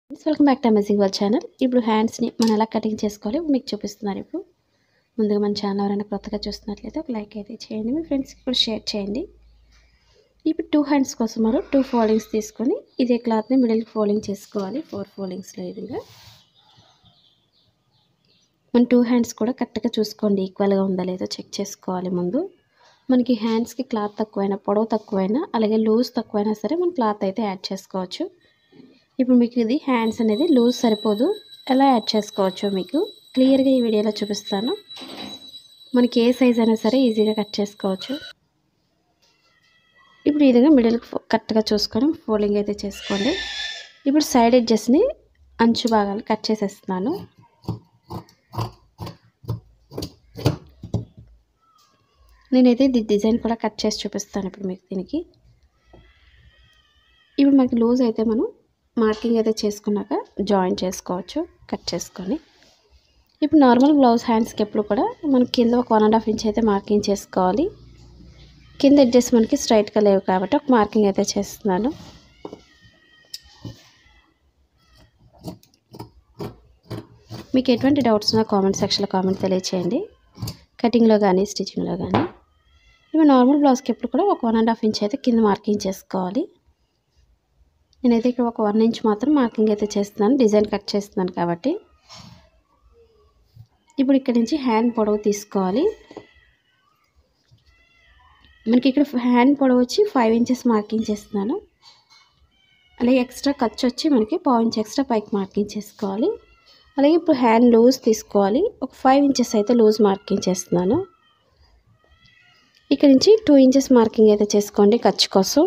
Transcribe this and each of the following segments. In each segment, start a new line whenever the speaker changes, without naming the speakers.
welcome back to amazing our channel ఇప్పుడు హ్యాండ్స్ని మనం ఎలా కటింగ్ చేసుకోవాలి మీకు చూపిస్తున్నారు ఇప్పుడు ముందుగా మన ఛానల్ ఎవరైనా కొత్తగా చూస్తున్నట్లయితే ఒక లైక్ అయితే చేయండి మీ ఫ్రెండ్స్కి కూడా షేర్ చేయండి ఇప్పుడు టూ హ్యాండ్స్ కోసం మనం టూ ఫోల్డింగ్స్ తీసుకొని ఇదే క్లాత్ని మిడిల్ ఫోల్డింగ్ చేసుకోవాలి ఫోర్ ఫోల్డింగ్స్లో ఇదిగా మన టూ హ్యాండ్స్ కూడా కరెక్ట్గా చూసుకోండి ఈక్వల్గా ఉందా లేదో చెక్ చేసుకోవాలి ముందు మనకి హ్యాండ్స్కి క్లాత్ తక్కువైనా పొడవు తక్కువైనా అలాగే లూజ్ తక్కువైనా సరే మనం క్లాత్ అయితే యాడ్ చేసుకోవచ్చు ఇప్పుడు మీకు ఇది హ్యాండ్స్ అనేది లూజ్ సరిపోదు ఎలా యాడ్ చేసుకోవచ్చో మీకు క్లియర్గా ఈ వీడియోలో చూపిస్తాను మనకి ఏ సైజ్ అయినా సరే ఈజీగా కట్ చేసుకోవచ్చు ఇప్పుడు ఈ విధంగా మిడిల్ కరెక్ట్గా చూసుకొని ఫోల్డింగ్ అయితే చేసుకోండి ఇప్పుడు సైడ్ ఎడ్జెస్ని అంచు భాగాలు కట్ చేసేస్తున్నాను నేనైతే ఇది డిజైన్ కూడా కట్ చేసి చూపిస్తాను ఇప్పుడు మీకు దీనికి ఇప్పుడు మనకి లూజ్ అయితే మనం మార్కింగ్ అయితే చేసుకున్నాక జాయిన్ చేసుకోవచ్చు కట్ చేసుకొని ఇప్పుడు నార్మల్ బ్లౌజ్ హ్యాండ్స్కి ఎప్పుడు కూడా మనం కింద ఒక వన్ అండ్ హాఫ్ ఇంచ్ అయితే మార్కింగ్ చేసుకోవాలి కింద ఎడ్జెస్ మనకి స్ట్రైట్గా లేవు కాబట్టి ఒక మార్కింగ్ అయితే చేస్తున్నాను మీకు ఎటువంటి డౌట్స్ ఉన్నా కామెంట్ సెక్షన్లో కామెంట్ తెలియచేయండి కటింగ్లో కానీ స్టిచ్చింగ్లో కానీ ఇప్పుడు నార్మల్ బ్లౌజ్కి ఎప్పుడు కూడా ఒక వన్ అండ్ హాఫ్ ఇంచ్ అయితే కింద మార్కింగ్ చేసుకోవాలి నేనైతే ఇక్కడ ఒక వన్ ఇంచ్ మాత్రం మార్కింగ్ అయితే చేస్తున్నాను డిజైన్ కట్ చేస్తున్నాను కాబట్టి ఇప్పుడు ఇక్కడ నుంచి హ్యాండ్ పొడవు తీసుకోవాలి మనకి ఇక్కడ హ్యాండ్ పొడవు వచ్చి ఫైవ్ ఇంచెస్ మార్కింగ్ చేస్తున్నాను అలాగే ఎక్స్ట్రా ఖర్చు వచ్చి మనకి పావు ఇంచ్ ఎక్స్ట్రా పైకి మార్కింగ్ చేసుకోవాలి అలాగే ఇప్పుడు హ్యాండ్ లూజ్ తీసుకోవాలి ఒక ఫైవ్ ఇంచెస్ అయితే లూజ్ మార్కింగ్ చేస్తున్నాను ఇక్కడ నుంచి టూ ఇంచెస్ మార్కింగ్ అయితే చేసుకోండి ఖర్చు కోసం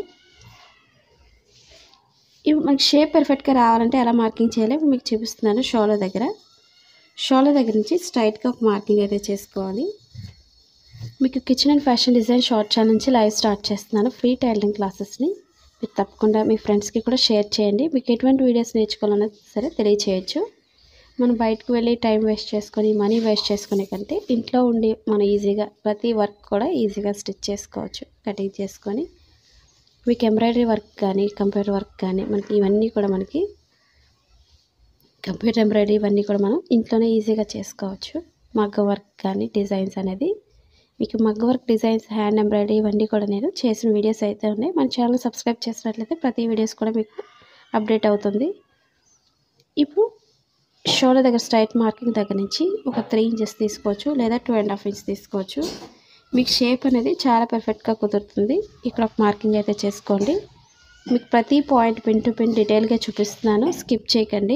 ఇప్పుడు మనకి షేప్ పర్ఫెక్ట్గా రావాలంటే ఎలా మార్కింగ్ చేయాలి ఇప్పుడు మీకు చూపిస్తున్నాను షోలో దగ్గర షోలో దగ్గర నుంచి స్ట్రైట్గా ఒక మార్కింగ్ అయితే చేసుకోవాలి మీకు kitchen and fashion design short channel నుంచి లైవ్ స్టార్ట్ చేస్తున్నాను ఫ్రీ టైలరింగ్ క్లాసెస్ని మీరు తప్పకుండా మీ ఫ్రెండ్స్కి కూడా షేర్ చేయండి మీకు ఎటువంటి వీడియోస్ నేర్చుకోవాలన్నా సరే తెలియచేయచ్చు మనం బయటకు వెళ్ళి టైం వేస్ట్ చేసుకొని మనీ వేస్ట్ చేసుకునే కంటే ఇంట్లో ఉండి మనం ఈజీగా ప్రతి వర్క్ కూడా ఈజీగా స్టిచ్ చేసుకోవచ్చు కటింగ్ చేసుకొని మీకు ఎంబ్రాయిడరీ వర్క్ కానీ కంప్యూటర్ వర్క్ కానీ మనకి ఇవన్నీ కూడా మనకి కంప్యూటర్ ఎంబ్రాయిడరీ ఇవన్నీ కూడా మనం ఇంట్లోనే ఈజీగా చేసుకోవచ్చు మగ్గ వర్క్ కానీ డిజైన్స్ అనేది మీకు మగ్గ వర్క్ డిజైన్స్ హ్యాండ్ ఎంబ్రాయిడరీ ఇవన్నీ కూడా నేను చేసిన వీడియోస్ అయితే ఉన్నాయి మన ఛానల్ సబ్స్క్రైబ్ చేసినట్లయితే ప్రతి వీడియోస్ కూడా మీకు అప్డేట్ అవుతుంది ఇప్పుడు షోల్డర్ దగ్గర స్ట్రైట్ మార్కింగ్ దగ్గర నుంచి ఒక త్రీ ఇంచెస్ తీసుకోవచ్చు లేదా టూ అండ్ హాఫ్ ఇంచ్ తీసుకోవచ్చు మీకు షేప్ అనేది చాలా పర్ఫెక్ట్గా కుదురుతుంది ఇక్కడ ఒక మార్కింగ్ అయితే చేసుకోండి మీకు ప్రతి పాయింట్ పిన్ టు పిన్ డీటెయిల్గా చూపిస్తున్నాను స్కిప్ చేయకండి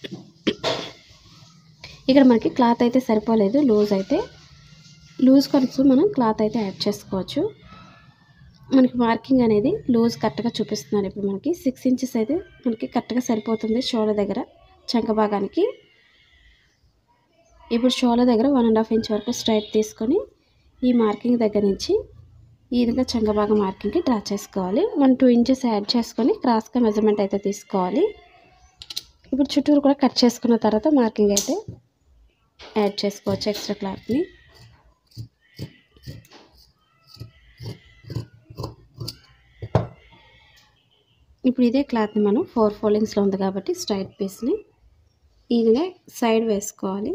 ఇక్కడ మనకి క్లాత్ అయితే సరిపోలేదు లూజ్ అయితే లూజ్ కొంచెం మనం క్లాత్ అయితే యాడ్ చేసుకోవచ్చు మనకి మార్కింగ్ అనేది లూజ్ కరెక్ట్గా చూపిస్తున్నాను ఇప్పుడు మనకి సిక్స్ ఇంచెస్ అయితే మనకి కరెక్ట్గా సరిపోతుంది షోల్డర్ దగ్గర చంక భాగానికి ఇప్పుడు షోల్డర్ దగ్గర వన్ అండ్ హాఫ్ ఇంచ్ వరకు స్ట్రైట్ తీసుకొని ఈ మార్కింగ్ దగ్గర నుంచి ఈ విధంగా చంగబాగా మార్కింగ్కి డ్రా చేసుకోవాలి మనం టూ ఇంచెస్ యాడ్ చేసుకొని క్రాస్గా మెజర్మెంట్ అయితే తీసుకోవాలి ఇప్పుడు చుట్టూరు కూడా కట్ చేసుకున్న తర్వాత మార్కింగ్ అయితే యాడ్ చేసుకోవచ్చు ఎక్స్ట్రా క్లాత్ని ఇప్పుడు ఇదే క్లాత్ని మనం ఫోర్ ఫోల్డింగ్స్లో ఉంది కాబట్టి స్ట్రైట్ పీస్ని ఈ విధంగా సైడ్ వేసుకోవాలి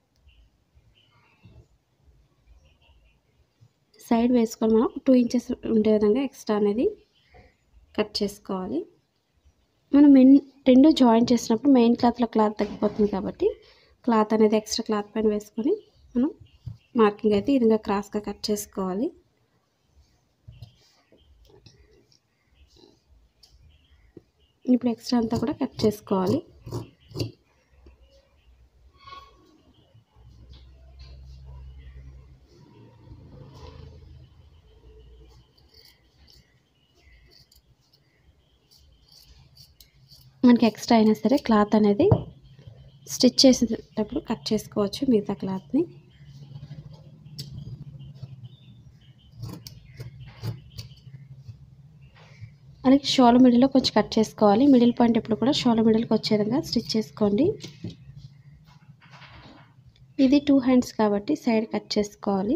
సైడ్ వేసుకొని మనం టూ ఇంచెస్ ఉండే విధంగా ఎక్స్ట్రా అనేది కట్ చేసుకోవాలి మనం మెయిన్ రెండు జాయిన్ చేసినప్పుడు మెయిన్ క్లాత్లో క్లాత్ తగ్గిపోతుంది కాబట్టి క్లాత్ అనేది ఎక్స్ట్రా క్లాత్ పైన వేసుకొని మనం మార్కింగ్ అయితే ఈ విధంగా క్రాస్గా కట్ చేసుకోవాలి ఇప్పుడు ఎక్స్ట్రా అంతా కూడా కట్ చేసుకోవాలి మనకి ఎక్స్ట్రా అయినా సరే క్లాత్ అనేది స్టిచ్ చేసేటప్పుడు కట్ చేసుకోవచ్చు మిగతా క్లాత్ని అలాగే షోల మిడిల్లో కొంచెం కట్ చేసుకోవాలి మిడిల్ పాయింట్ ఎప్పుడు కూడా షోల మిడిల్కి వచ్చే విధంగా స్టిచ్ చేసుకోండి ఇది టూ హ్యాండ్స్ కాబట్టి సైడ్ కట్ చేసుకోవాలి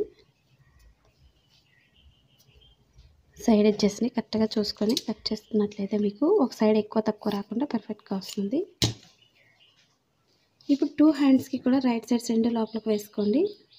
సైడ్ ఎడ్జెస్ని కరెక్ట్గా చూసుకొని కట్ చేస్తున్నట్లయితే మీకు ఒక సైడ్ ఎక్కువ తక్కువ రాకుండా పర్ఫెక్ట్గా వస్తుంది ఇప్పుడు టూ హ్యాండ్స్కి కూడా రైట్ సైడ్ రెండు లోపలికి వేసుకోండి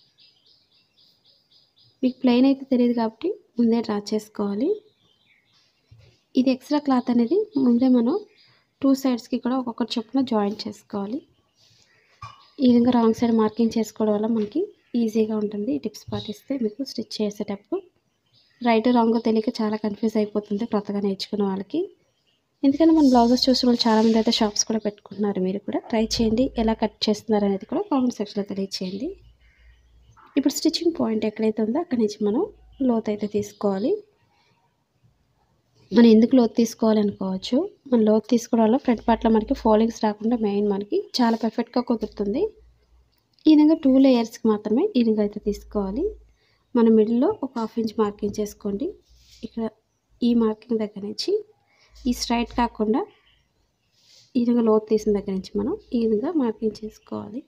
మీకు ప్లెయిన్ అయితే తెలియదు కాబట్టి ముందే డ్రా చేసుకోవాలి ఇది ఎక్స్ట్రా క్లాత్ అనేది ముందే మనం టూ సైడ్స్కి కూడా ఒక్కొక్కటి చొప్పున జాయింట్ చేసుకోవాలి ఈ విధంగా రాంగ్ సైడ్ మార్కింగ్ చేసుకోవడం వల్ల మనకి ఈజీగా ఉంటుంది ఈ టిప్స్ పాటిస్తే మీకు స్టిచ్ చేసేటప్పుడు రైట్ రాంగ్ తెలియక చాలా కన్ఫ్యూజ్ అయిపోతుంది కొత్తగా నేర్చుకున్న వాళ్ళకి ఎందుకంటే మన బ్లౌజెస్ చూసిన వాళ్ళు చాలామంది అయితే షాప్స్ కూడా పెట్టుకుంటున్నారు మీరు కూడా ట్రై చేయండి ఎలా కట్ చేస్తున్నారు అనేది కూడా కామెంట్ సెక్షన్లో తెలియచేయండి ఇప్పుడు స్టిచ్చింగ్ పాయింట్ ఎక్కడైతే ఉందో అక్కడి నుంచి మనం లోత్ అయితే తీసుకోవాలి మనం ఎందుకు లోతు తీసుకోవాలి అనుకోవచ్చు మన లోతు తీసుకోవడం వల్ల ఫ్రంట్ పార్ట్లో మనకి ఫోల్డింగ్స్ రాకుండా మెయిన్ మనకి చాలా పర్ఫెక్ట్గా కుదురుతుంది ఈ విధంగా టూ లేయర్స్కి మాత్రమే ఈ విధంగా అయితే తీసుకోవాలి మన మిడిల్లో ఒక హాఫ్ ఇంచ్ మార్కింగ్ చేసుకోండి ఇక్కడ ఈ మార్కింగ్ దగ్గర నుంచి ఈ స్ట్రైట్ కాకుండా ఈ విధంగా లోతు తీసిన దగ్గర నుంచి మనం ఈ విధంగా మార్కింగ్ చేసుకోవాలి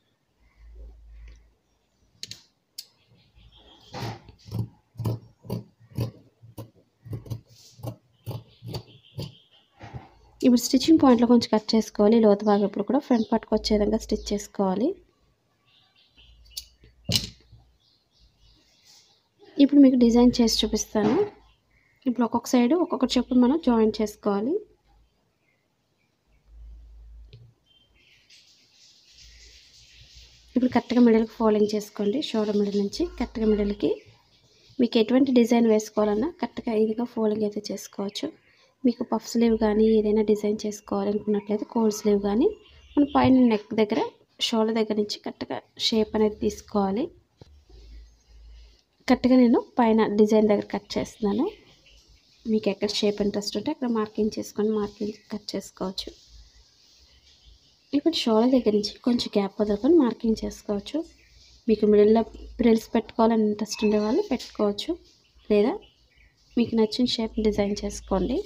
ఇప్పుడు స్టిచ్చింగ్ పాయింట్లో కొంచెం కట్ చేసుకోవాలి లోతు భాగప్పుడు కూడా ఫ్రంట్ పార్ట్కి వచ్చే విధంగా స్టిచ్ చేసుకోవాలి ఇప్పుడు మీకు డిజైన్ చేసి చూపిస్తాను ఇప్పుడు ఒక్కొక్క సైడ్ ఒక్కొక్క చెప్పు మనం జాయిన్ చేసుకోవాలి ఇప్పుడు కరెక్ట్గా మిడిల్కి ఫోల్డింగ్ చేసుకోండి షోల్డర్ మిడిల్ నుంచి కరెక్ట్గా మిడిల్కి మీకు ఎటువంటి డిజైన్ వేసుకోవాలన్నా కరెక్ట్గా ఈజీగా ఫోల్డింగ్ అయితే చేసుకోవచ్చు మీకు పఫ్ స్లీవ్ కానీ ఏదైనా డిజైన్ చేసుకోవాలనుకున్నట్లయితే కోల్ స్లీవ్ కానీ మన పైన నెక్ దగ్గర షోల్డర్ దగ్గర నుంచి కరెక్ట్గా షేప్ అనేది తీసుకోవాలి కరెక్ట్గా నేను పైన డిజైన్ దగ్గర కట్ చేస్తున్నాను మీకు ఎక్కడ షేప్ ఇంట్రెస్ట్ ఉంటే అక్కడ మార్కింగ్ చేసుకొని మార్కింగ్ కట్ చేసుకోవచ్చు ఇప్పుడు షోల్డర్ దగ్గర నుంచి కొంచెం గ్యాప్ వదులుకొని మార్కింగ్ చేసుకోవచ్చు మీకు మిడిల్లో ప్రిల్స్ పెట్టుకోవాలని ఇంట్రెస్ట్ ఉండే వాళ్ళు పెట్టుకోవచ్చు లేదా మీకు నచ్చిన షేప్ డిజైన్ చేసుకోండి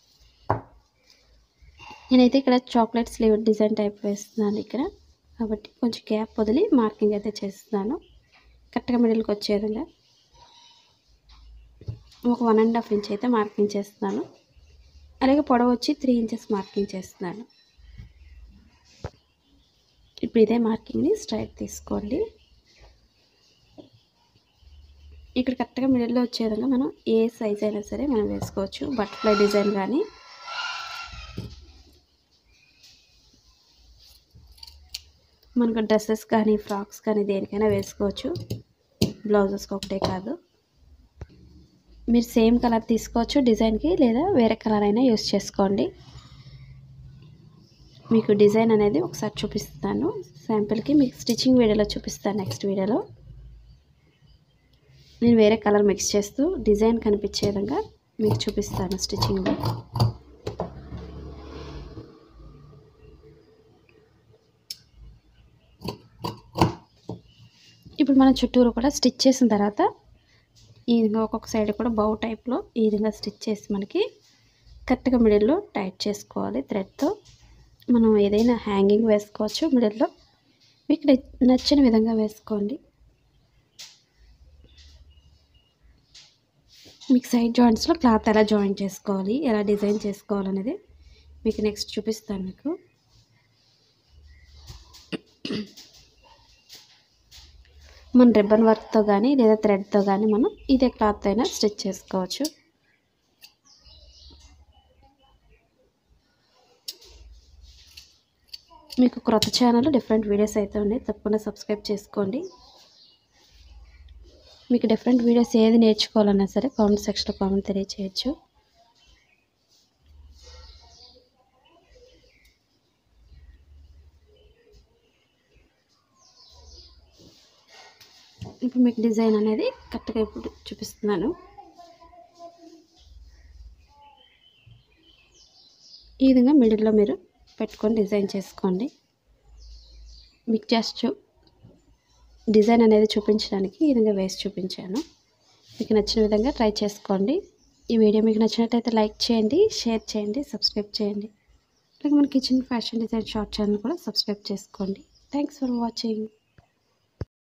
నేనైతే ఇక్కడ చాక్లెట్ స్లీవ్ డిజైన్ టైప్ వేస్తున్నాను ఇక్కడ కాబట్టి కొంచెం గ్యాప్ వదిలి మార్కింగ్ అయితే చేస్తున్నాను కరెక్ట్గా మిడిల్కి వచ్చే విధంగా ఒక వన్ అండ్ హాఫ్ ఇంచ్ అయితే మార్కింగ్ చేస్తున్నాను అలాగే పొడవు వచ్చి త్రీ ఇంచెస్ మార్కింగ్ చేస్తున్నాను ఇప్పుడు ఇదే మార్కింగ్ని స్ట్రైట్ తీసుకోండి ఇక్కడ కరెక్ట్గా మిడిల్లో వచ్చే విధంగా మనం ఏ సైజ్ అయినా సరే మనం వేసుకోవచ్చు బటర్ఫ్లై డిజైన్ కానీ మనకు డ్రెస్సెస్ కానీ ఫ్రాక్స్ కానీ దేనికైనా వేసుకోవచ్చు బ్లౌజెస్కి ఒకటే కాదు మీరు సేమ్ కలర్ తీసుకోవచ్చు డిజైన్కి లేదా వేరే కలర్ అయినా యూస్ చేసుకోండి మీకు డిజైన్ అనేది ఒకసారి చూపిస్తాను శాంపిల్కి మీకు స్టిచ్చింగ్ వీడియోలో చూపిస్తాను నెక్స్ట్ వీడియోలో నేను వేరే కలర్ మిక్స్ చేస్తూ డిజైన్ కనిపించే విధంగా మీకు చూపిస్తాను స్టిచ్చింగ్లో ఇప్పుడు మనం చుట్టూరు కూడా స్టిచ్ చేసిన తర్వాత ఈ విధంగా ఒక్కొక్క సైడ్ కూడా బౌ టైప్లో ఈ విధంగా స్టిచ్ చేసి మనకి కరెక్ట్గా మిడిల్లో టైట్ చేసుకోవాలి థ్రెడ్తో మనం ఏదైనా హ్యాంగింగ్ వేసుకోవచ్చు మిడిల్లో మీకు నచ్చిన విధంగా వేసుకోండి మీకు సైడ్ జాయింట్స్లో క్లాత్ ఎలా జాయిన్ చేసుకోవాలి ఎలా డిజైన్ చేసుకోవాలనేది మీకు నెక్స్ట్ చూపిస్తాను మీకు మన రిబ్బన్ వర్క్తో కానీ లేదా థ్రెడ్తో కానీ మనం ఇదే క్లాత్ అయినా స్టిచ్ చేసుకోవచ్చు మీకు క్రొత్త ఛానల్ డిఫరెంట్ వీడియోస్ అయితే ఉన్నాయి తప్పకుండా సబ్స్క్రైబ్ చేసుకోండి మీకు డిఫరెంట్ వీడియోస్ ఏది నేర్చుకోవాలన్నా సరే కామెంట్ సెక్షన్లో కామెంట్ తెలియచేయచ్చు ఇప్పుడు మీకు డిజైన్ అనేది కరెక్ట్గా ఇప్పుడు చూపిస్తున్నాను ఈ విధంగా మిడిల్లో మీరు పెట్టుకొని డిజైన్ చేసుకోండి మీకు జస్ట్ డిజైన్ అనేది చూపించడానికి ఈ విధంగా వేసి చూపించాను మీకు నచ్చిన విధంగా ట్రై చేసుకోండి ఈ వీడియో మీకు నచ్చినట్లయితే లైక్ చేయండి షేర్ చేయండి సబ్స్క్రైబ్ చేయండి అలాగే మన kitchen fashion design short channel కూడా సబ్స్క్రైబ్ చేసుకోండి థ్యాంక్స్ ఫర్ వాచింగ్